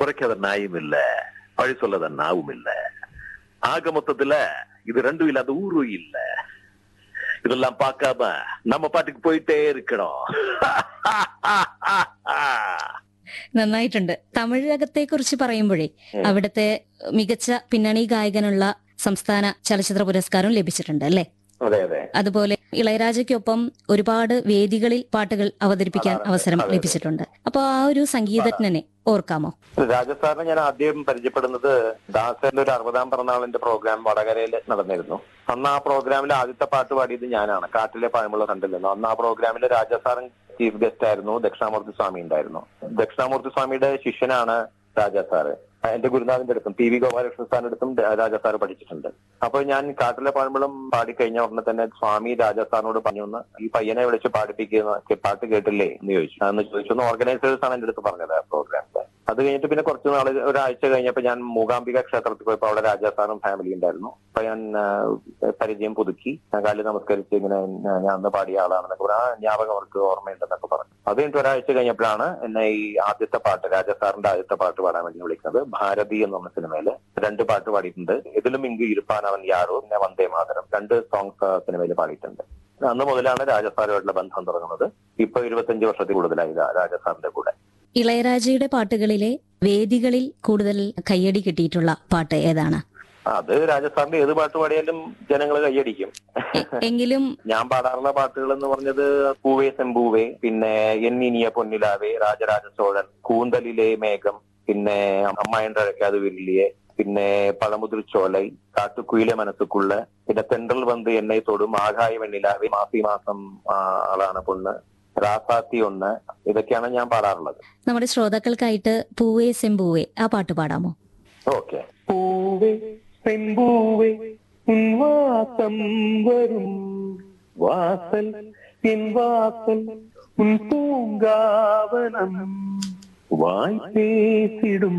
குறைக்காத நாயும் இல்ல பழி சொல்லாத நாவும் இல்ல ஆக மொத்தத்துல இது ரெண்டும் இல்லாத ஊரும் இல்ல இதெல்லாம் பார்க்காம நம்ம பாட்டுக்கு போயிட்டே இருக்கணும் നന്നായിട്ടുണ്ട് തമിഴകത്തെ കുറിച്ച് പറയുമ്പോഴേ ഉം. അവിടുത്തെ മികച്ച പിന്നണി ഗായകനുള്ള സംസ്ഥാന ചലച്ചിത്ര പുരസ്കാരം ലഭിച്ചിട്ടുണ്ട് അല്ലേ അതെ അതെ അതുപോലെ ഇളയരാജയ്ക്കൊപ്പം ഒരുപാട് വേദികളിൽ പാട്ടുകൾ അവതരിപ്പിക്കാൻ അതെ, അവസരം അതെ, അതെ. ലഭിച്ചിട്ടുണ്ട് അപ്പൊ ആ ഒരു സംഗീതജ്ഞനെ ഓർക്കാമോ രാജസാറിനെ ഞാൻ ആദ്യം പരിചയപ്പെടുന്നത് ദാസന്റെ ഒരു അറുപതാം പിറന്നാളിന്റെ പ്രോഗ്രാം വടകരയിൽ നടന്നിരുന്നു അന്ന് ആ പ്രോഗ്രാമിൽ ആദ്യത്തെ പാട്ട് പാടിയത് ഞാനാണ് കാട്ടിലെ പഴമുള്ള കണ്ടിൽ നിന്ന് അന്ന് ആ പ്രോഗ്രാമിൽ രാജസാറൻ ചീഫ് ഗസ്റ്റ് ആയിരുന്നു ദക്ഷിണാമൂർത്തി സ്വാമി ഉണ്ടായിരുന്നു ദക്ഷിണാമൂർത്തി സ്വാമിയുടെ ശിഷ്യനാണ് രാജാ സാറ് എന്റെ ഗുരുനാഥിന്റെ അടുത്തും പി വി ഗോപാലകൃഷ്ണ സാറിന്റെ അടുത്തും രാജാ സാറ് പഠിച്ചിട്ടുണ്ട് അപ്പൊ ഞാൻ കാട്ടിലെ പഴമ്പളം പാടിക്കഴിഞ്ഞ ഉടനെ തന്നെ സ്വാമി രാജാ സാറിനോട് പറഞ്ഞു "ഒന്ന് ഈ പയ്യനെ വിളിച്ച് പാടിപ്പിക്കുന്ന പാട്ട് കേട്ടില്ലേ എന്ന് ചോദിച്ചു എന്ന് ചോദിച്ചു ഒന്ന് ഓർഗനൈസേഴ്സ് ആണ് എന്റെ അടുത്ത് പറഞ്ഞത് ആ പ്രോഗ്രാമിന്റെ അത് കഴിഞ്ഞിട്ട് പിന്നെ കുറച്ച് നാള് ഒരാഴ്ച കഴിഞ്ഞപ്പോ ഞാൻ മൂകാംബിക ക്ഷേത്രത്തിൽ പോയപ്പോ അവിടെ രാജാസാറും ഫാമിലി ഉണ്ടായിരുന്നു അപ്പൊ ഞാൻ ആ, പരിചയം പുതുക്കി ഞാൻ കാലിൽ നമസ്കരിച്ച് ഇങ്ങനെ ഞാൻ ഞാൻ അന്ന് പാടിയ ആളാണെന്നൊക്കെ പറഞ്ഞു ആ ജ്ഞാപകം അവർക്ക് ഓർമ്മയുണ്ടെന്നൊക്കെ പറഞ്ഞു അത് കഴിഞ്ഞിട്ട് ഒരാഴ്ച കഴിഞ്ഞപ്പോഴാണ് എന്നെ ഈ ആദ്യത്തെ പാട്ട് രാജസാറിന്റെ ആദ്യത്തെ പാട്ട് പാടാൻ വേണ്ടി വിളിക്കുന്നത് ഭാരതി എന്ന് പറഞ്ഞ സിനിമയില് രണ്ട് പാട്ട് പാടിയിട്ടുണ്ട് ഇതിലും ഇങ്ക് ഇരുപ്പാൻ അവൻ യാറോ പിന്നെ വന്ദേ മാതരം രണ്ട് സോങ്സ് സിനിമയിൽ പാടിയിട്ടുണ്ട് അന്ന് മുതലാണ് രാജസാറുമായിട്ടുള്ള ബന്ധം തുടങ്ങുന്നത് ഇപ്പൊ ഇരുപത്തഞ്ച് വർഷത്തിൽ കൂടുതലായി രാ- രാജസാറിന്റെ കൂടെ ഇളയരാജയുടെ പാട്ടുകളിലെ വേദികളിൽ കൂടുതൽ കയ്യടി കിട്ടിയിട്ടുള്ള പാട്ട് ഏതാണ് അത് രാജസ്ഥാനിന്റെ ഏത് പാട്ട് പാടിയാലും ജനങ്ങൾ കൈയടിക്കും എ- എങ്കിലും ഞാൻ പാടാറുള്ള പാട്ടുകൾ എന്ന് പറഞ്ഞത് പൂവേ സെമ്പൂവേ പിന്നെ എന്നിനിയ പൊന്നിലാവേ രാജരാജ ചോഴൻ കൂന്തലിലെ മേഘം പിന്നെ അമ്മായിണ്ടഴക്കാത് വില്ലിയെ പിന്നെ പഴമുതിർച്ചോലൈ കാട്ടുക്കുയിലെ മനസ്സുക്കുള്ള പിന്നെ തെണ്ടൽ വന്ന് എന്നെ തൊടും ആകായ വെണ്ണിലാവേ മാസി മാസം ആ, ആളാണ് പൊണ്ണ് രാസാത്തി ഒന്ന് ഇതൊക്കെയാണ് ഞാൻ പാടാറുള്ളത് നമ്മുടെ ശ്രോതാക്കൾക്കായിട്ട് പൂവേ സെമ്പൂവേ ആ പാട്ട് പാടാമോ ഓക്കെ പൂവേ പെൺപൂവേ ഉൻ വാസം വരും വാസൽ എൻ വാസൽ ഉൻ പൂങ്കാവനം വാய் பேசிடும்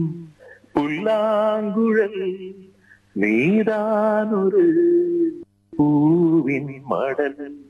புல்லாங்குழல் நீதானொரு பூவின் மடல்